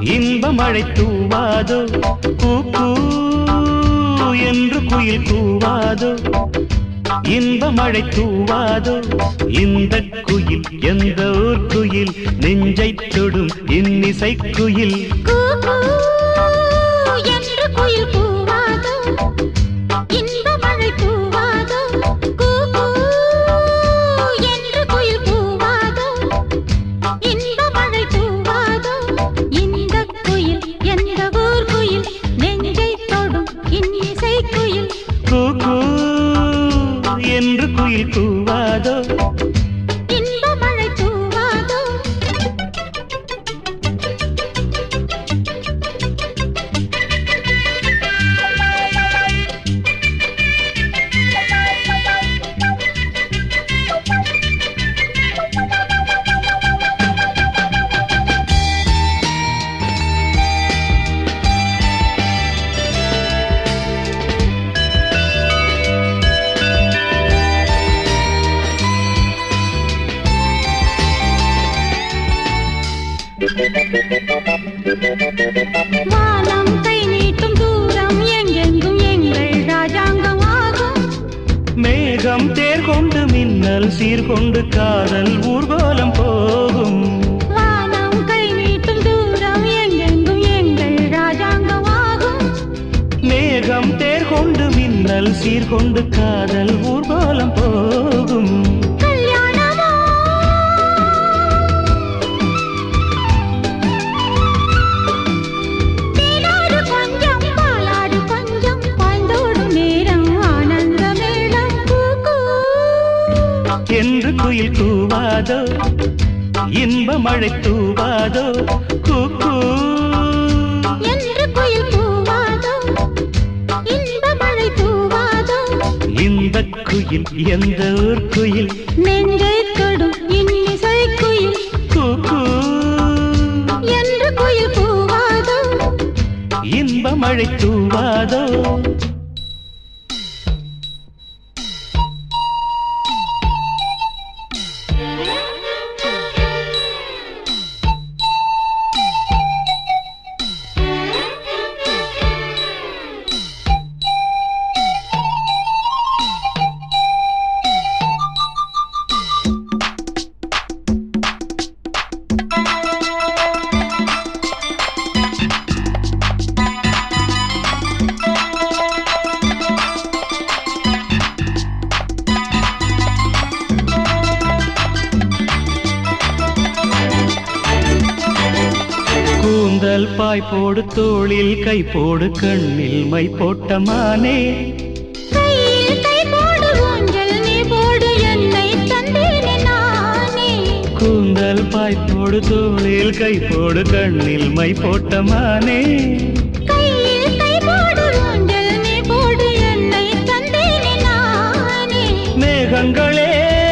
இன்ப மழை தூவாதோ கூ கூ என்று குயில் கூவாதோ இன்ப மழை தூவாதோ இந்த குயில் எந்த ஊர் குயில் நெஞ்சைத் தொடும் இன்னிசை குயில் கூ, கூ என்று குயில் கூவாதோ இன்ப மழை தூவாதோ கூ, கூ என்று குயில் கூவாதோ இன்ப மழை தூவாதோ இந்த குயில் எந்த ஊர் குயில் நெஞ்சை தொடும் இன்னிசை குயில் கூ கூ என்று குயில் கூவாதோ இன்ப மழை தூவாதோ வானம் கை நீட்டும் தூரம் எங்கெங்கும் எங்கள் ராஜாங்கமாகும் மேகம் தேர் கொண்டு மின்னல் சீர்கொண்டு காதல் ஊர்கோலம் போகும் வானம் கை நீட்டும் தூரம் எங்கெங்கும் எங்கள் ராஜாங்கமாகும் மேகம் தேர் கொண்டு மின்னல் சீர்கொண்டு காதல் ஊர்கோலம் போகும் கல்யாணமோ தேனாடு கொஞ்சம் பாலாடு கொஞ்சம் பாய்ந்தோடும் நேரம் ஆனந்த மேளம் கூ, கூ. என்று குயில் கூவாதோ இன்ப மழை தூவாதோ கூ கூ என்று குயில் கூவாதோ இன்ப மழை தூவாதோ இந்த குயில் எந்த ஊர் குயில் நெஞ்சை தொடும் இன்னிசை குயில் கூ கூ என்று குயில் கூவாதோ இன்ப மழை தூவாதோ கூந்தல் பாய் போடு தோளில் கை போடு கண்ணில் மை போட்ட மானே கையில் கை போடு ஊஞ்சல் நீ போடு என்னை தந்தேனே நானே கூந்தல் பாய் போடு தோளில் கை போடு கண்ணில் மை போட்ட மானே கையில் கை போடு ஊஞ்சல் நீ போடு என்னை தந்தேனே நானே மேகங்களே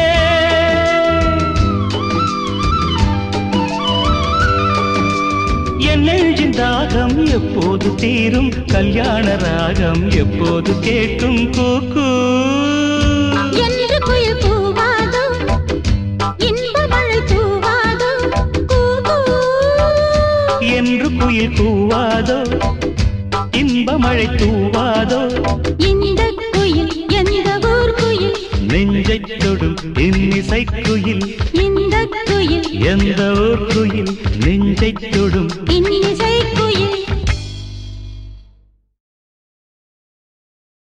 என் நெஞ்சின் தாகம் எப்போது தீரும் கல்யாண ராகம் எப்போது கேட்கும் கூக்கு என்று குயில் கூவாதோ இன்ப மழை தூவாதோ கூ, கூ. என்று குயில் கூவாதோ இன்ப மழை தூவாதோ இந்த குயில் எந்த ஊர் குயில் நெஞ்சைத் தொடும் இன்னிசை குயில் இந்த குயில் எந்த ஊர் குயில் நெஞ்சைத் தொடும் இன்னிசை குயில்